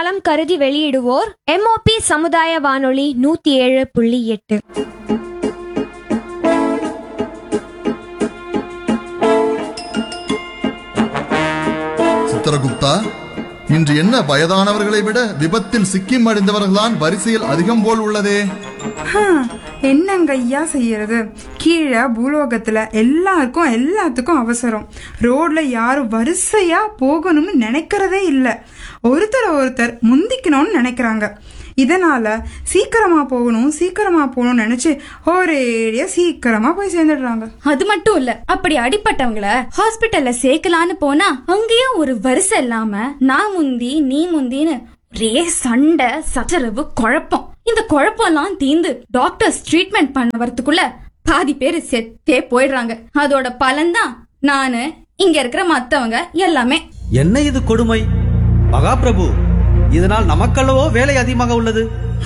நலம் கருதி வெளியிடுவோர் எம்ஓபி சமுதாய வானொலி நூத்தி ஏழு புள்ளி எட்டு சித்திரகுப்தா இன்று என்ன வயதானவர்களை விட விபத்தில் சிக்கி மடிந்தவர்கள்தான் வரிசையில் அதிகம் போல் உள்ளதே ஹம், என்னங்க ஐயா செய்யறது கீழே பூலோகத்துல எல்லாருக்கும் எல்லாத்துக்கும் அவசரம் ரோட்ல யாரும் வரிசையா போகணும்னு நினைக்கிறதே இல்ல ஒருத்தர் ஒருத்தர் முந்திக்கணும்னு நினைக்கிறாங்க இதனால சீக்கிரமா போகணும் சீக்கிரமா போகணும்னு நினைச்சு ஒரேடியா சீக்கிரமா போய் சேர்ந்துடுறாங்க அது மட்டும் இல்ல அப்படி அடிப்பட்டவங்கள ஹாஸ்பிட்டல்ல சேர்க்கலான்னு போனா அங்கேயும் ஒரு வரிசை இல்லாம நான் முந்தி நீ முந்தின்னு ஒரே சண்டை சச்சரவு குழப்பம் இந்த குழப்பம்லாம் தீந்து டாக்டர்ஸ் ட்ரீட்மெண்ட் பண்ண வரதுக்குள்ள பாதி பேர் செத்தே போயிடுறாங்க அதோட பலன்தான் நானு இங்க இருக்கிற மத்தவங்க எல்லாமே என்ன இது கொடுமை மகாபிரபு இதனால் நமக்கல்லவோ வேலை அதிகமாக உள்ளது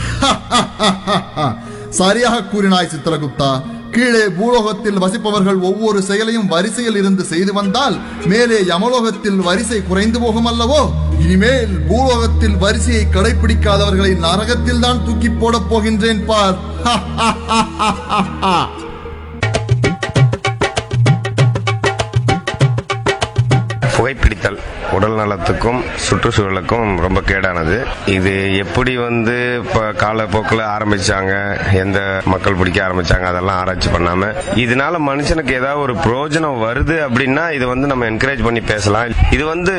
சரியாக கூறினாய் சித்திரகுப்தா கீழே பூலோகத்தில் வசிப்பவர்கள் ஒவ்வொரு செயலையும் வரிசையில் இருந்து செய்து வந்தால் மேலே யமலோகத்தில் வரிசை குறைந்து போகும் அல்லவோ இனிமேல் பூலோகத்தில் வரிசையை கடைபிடிக்காதவர்களை நரகத்தில் தான் தூக்கி போடப் போகின்றேன் பார் புகைப்பிடித்தல் உடல் நலத்துக்கும் சுற்றுச்சூழலுக்கும் ரொம்ப கேடானது இது எப்படி வந்து இப்போ காலப்போக்கில் ஆரம்பிச்சாங்க எந்த மக்கள் பிடிக்க ஆரம்பிச்சாங்க அதெல்லாம் ஆராய்ச்சி பண்ணாம இதனால மனுஷனுக்கு ஏதாவது ஒரு பிரயோஜனம் வருது அப்படின்னா இது வந்து நம்ம என்கரேஜ் பண்ணி பேசலாம் இது வந்து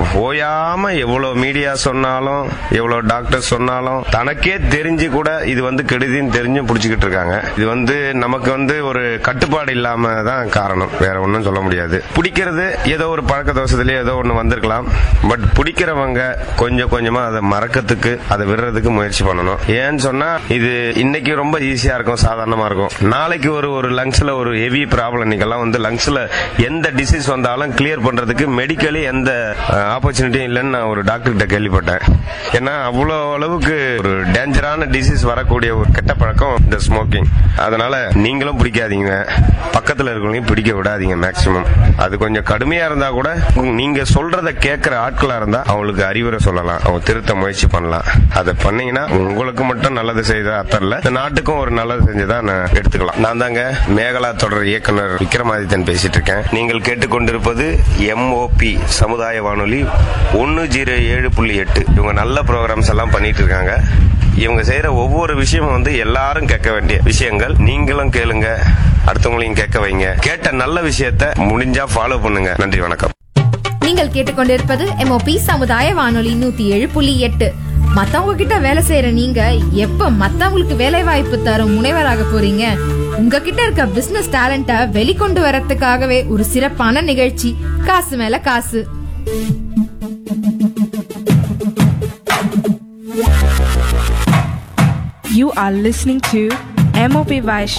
ஓயாம எவ்வளவு மீடியா சொன்னாலும் எவ்வளவு டாக்டர் சொன்னாலும் தனக்கே தெரிஞ்சு கூட இது வந்து கெடுதின்னு தெரிஞ்சும் பிடிச்சிக்கிட்டு இருக்காங்க இது வந்து நமக்கு வந்து ஒரு கட்டுப்பாடு இல்லாம தான் காரணம் வேற ஒன்றும் சொல்ல முடியாது பிடிக்கிறது ஏதோ ஒரு பழக்க தோஷத்திலேயே ஏதோ ஒன்று வந்திருக்கலாம் பட் பிடிக்கிறவங்க கொஞ்சம் கொஞ்சமா அதை மறக்கிறதுக்கு அதை விடுறதுக்கு முயற்சி பண்ணணும் ஏன்னு சொன்னா இது இன்னைக்கு ரொம்ப ஈஸியா இருக்கும் சாதாரணமா இருக்கும் நாளைக்கு ஒரு ஒரு லங்ஸ்ல ஒரு ஹெவி ப்ராப்ளம் இன்னைக்கெல்லாம் வந்து லங்ஸ்ல எந்த டிசீஸ் வந்தாலும் கிளியர் பண்றதுக்கு மெடிக்கலி எந்த ஆப்பர்ச்சுனிட்டியும் இல்லைன்னு நான் ஒரு டாக்டர் கிட்ட கேள்விப்பட்டேன் ஏன்னா அவ்வளோ அளவுக்கு ஒரு டேஞ்சரான டிசீஸ் வரக்கூடிய ஒரு கெட்ட பழக்கம் இந்த ஸ்மோக்கிங் அதனால நீங்களும் பிடிக்காதீங்க பக்கத்துல இருக்கிறவங்களையும் பிடிக்க விடாதீங்க மேக்சிமம் அது கொஞ்சம் கடுமையா இருந்தா கூட உங்க- நீங்க சொல்றத கேட்கிற ஆட்களா இருந்தா அவங்களுக்கு அறிவுரை சொல்லலாம் அவங்க திருத்த முயற்சி பண்ணலாம் அதை பண்ணீங்கன்னா உங்களுக்கு மட்டும் நல்லது செய்த அத்தல்ல இந்த நாட்டுக்கும் ஒரு நல்லது செஞ்சதா நான் எடுத்துக்கலாம் நான் தாங்க மேகலா தொடர் இயக்குனர் விக்ரமாதித்தன் பேசிட்டு இருக்கேன் நீங்கள் கேட்டுக்கொண்டிருப்பது எம்ஓபி சமுதாய வானொலி ஒன்னு ஜீரோ ஏழு புள்ளி எட்டு இவங்க நல்ல ப்ரோக்ராம்ஸ் எல்லாம் பண்ணிட்டு இருக்காங்க இவங்க செய்யற ஒவ்வொரு விஷயமும் வந்து எல்லாரும் கேட்க வேண்டிய விஷயங்கள் நீங்களும் கேளுங்க அடுத்தவங்களையும் கேட்க வைங்க கேட்ட நல்ல விஷயத்த முடிஞ்சா ஃபாலோ பண்ணுங்க நன்றி வணக்கம் நீங்கள் கேட்டுக்கொண்டிருப்பது எம்ஓபி சமுதாய வானொலி நூத்தி ஏழு புள்ளி எட்டு மத்தவங்க கிட்ட வேலை செய்யற நீங்க எப்ப மத்தவங்களுக்கு வேலை வாய்ப்பு தரும் முனைவராக போறீங்க உங்ககிட்ட இருக்க பிசினஸ் டேலண்ட வெளிக்கொண்டு வரதுக்காகவே ஒரு சிறப்பான நிகழ்ச்சி காசு மேல காசு You are listening to MOP Vice